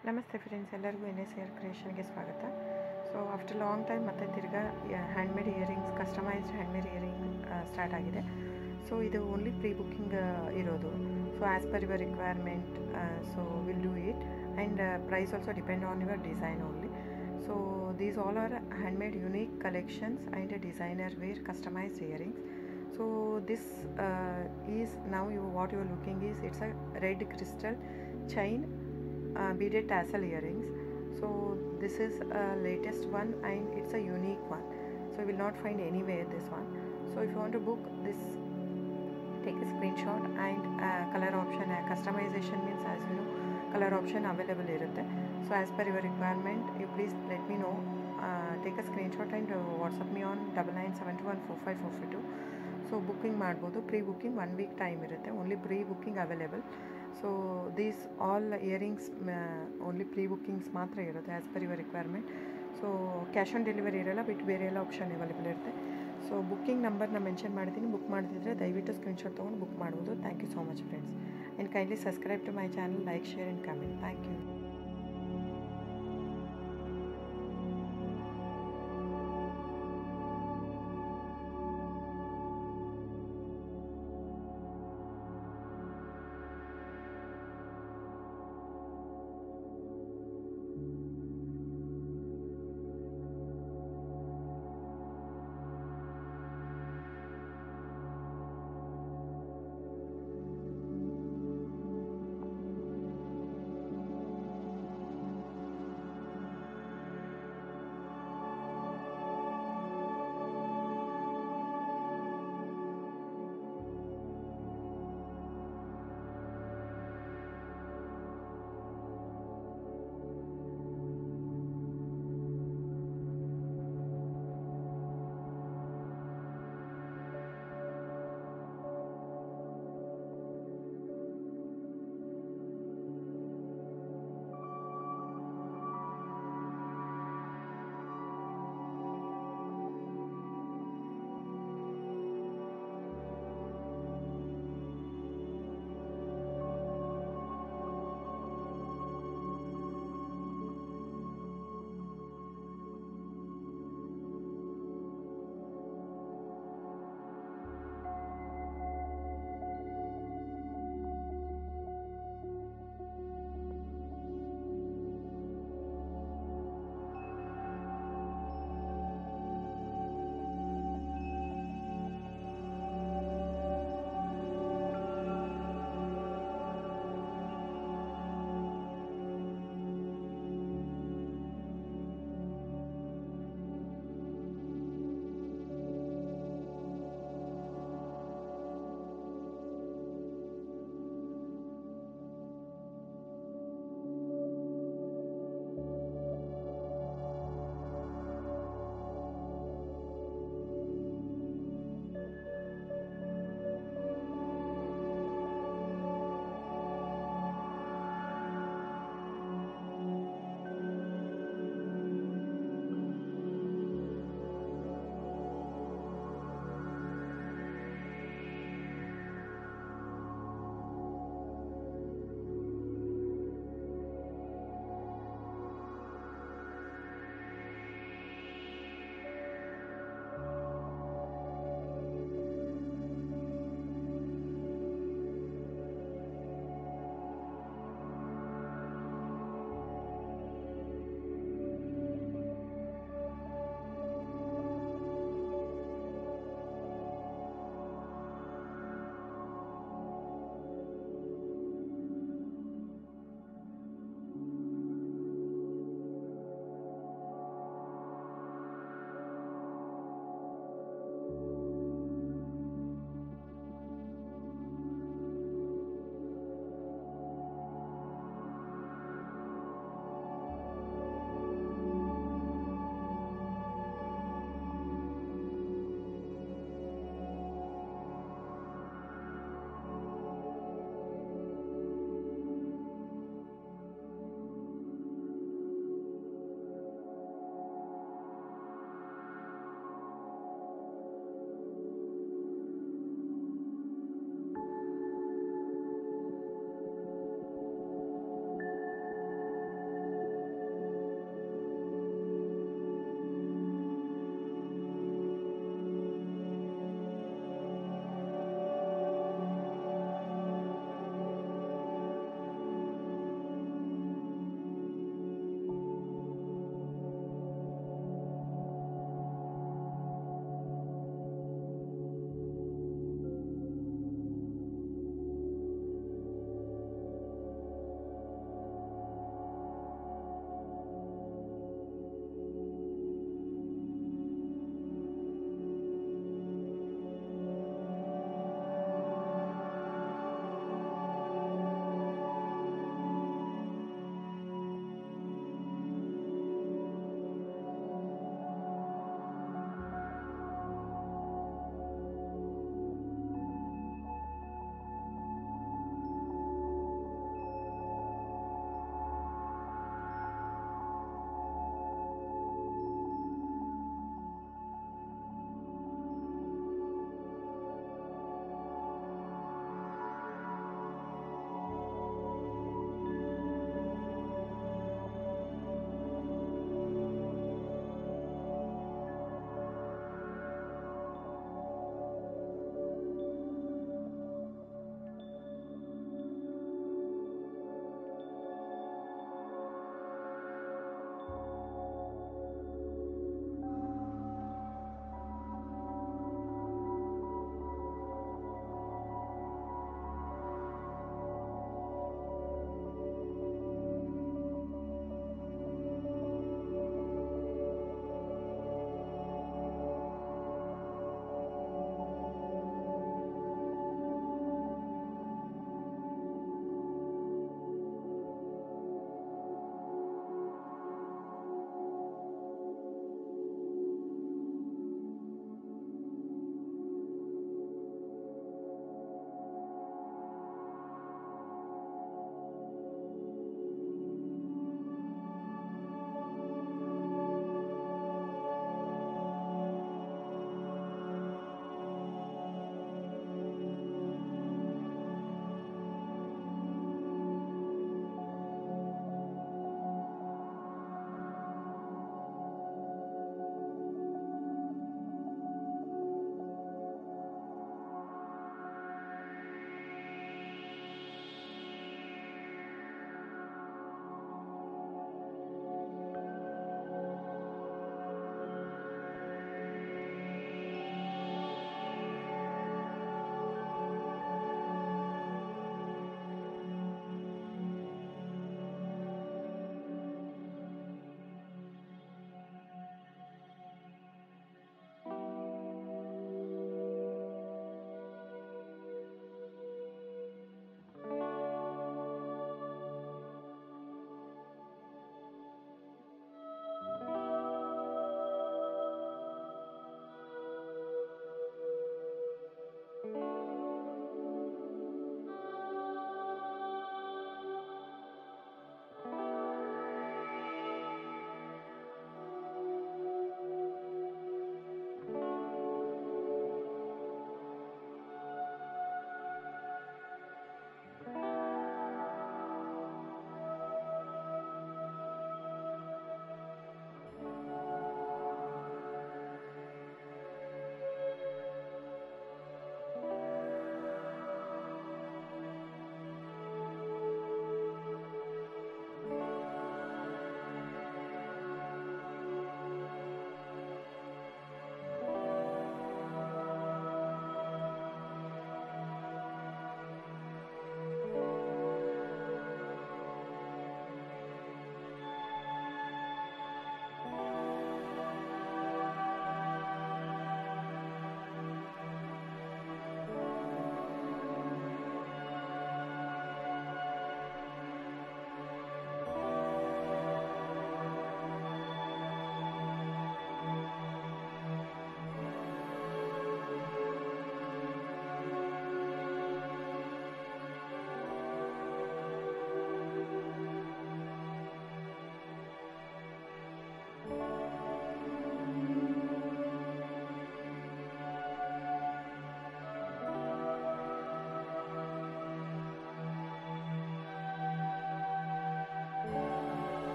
ನಮಸ್ತೆ ಫ್ರೆಂಡ್ಸ್ ಎಲ್ಲರಿಗೂ N S air ಕ್ರಿಯೇಷನ್ಗೆ ಸ್ವಾಗತ ಸೊ ಆಫ್ಟರ್ ಲಾಂಗ್ ಟೈಮ್ ಮತ್ತೆ ತಿರ್ಗಾ handmade earrings customised handmade earring start ಆಗಿದೆ ಸೊ ಇದು ಓನ್ಲಿ ಪ್ರೀ ಬುಕ್ಕಿಂಗ್ ಇರೋದು so as per your requirement so will do it and price also depend on your design only so these all are handmade unique collections and designer wear customised earrings so this uh, is now you what you are looking is it's a red crystal chain uh, beaded tassel earrings so this is a latest one and it's a unique one so you will not find anywhere this one so if you want to book this take a screenshot and uh, color option uh, customization means as you know color option available irutte so as per your requirement you please let me know uh, take a screenshot and uh, whatsapp me on double nine seven two one four five four five two so booking ಮಾಡ್ಬೋದು pre booking one week time ಇರುತ್ತೆ only pre booking available so these all earrings only pre bookings ಮಾತ್ರ ಇರುತ್ತೆ as per your requirement so cash on delivery ಇರೋಲ್ಲ ಬಿಟ್ಟು ಬೇರೆ ಎಲ್ಲ option available ಇರುತ್ತೆ so booking ನಂಬರ್ನ ಮೆನ್ಷನ್ ಮಾಡಿದ್ದೀನಿ ಬುಕ್ ಮಾಡಿದ್ರೆ ದಯವಿಟ್ಟು ಸ್ಕ್ರೀನ್ಶಾಟ್ ತೊಗೊಂಡು ಬುಕ್ ಮಾಡ್ಬೋದು thank you so much friends and kindly subscribe to my channel like share and comment thank you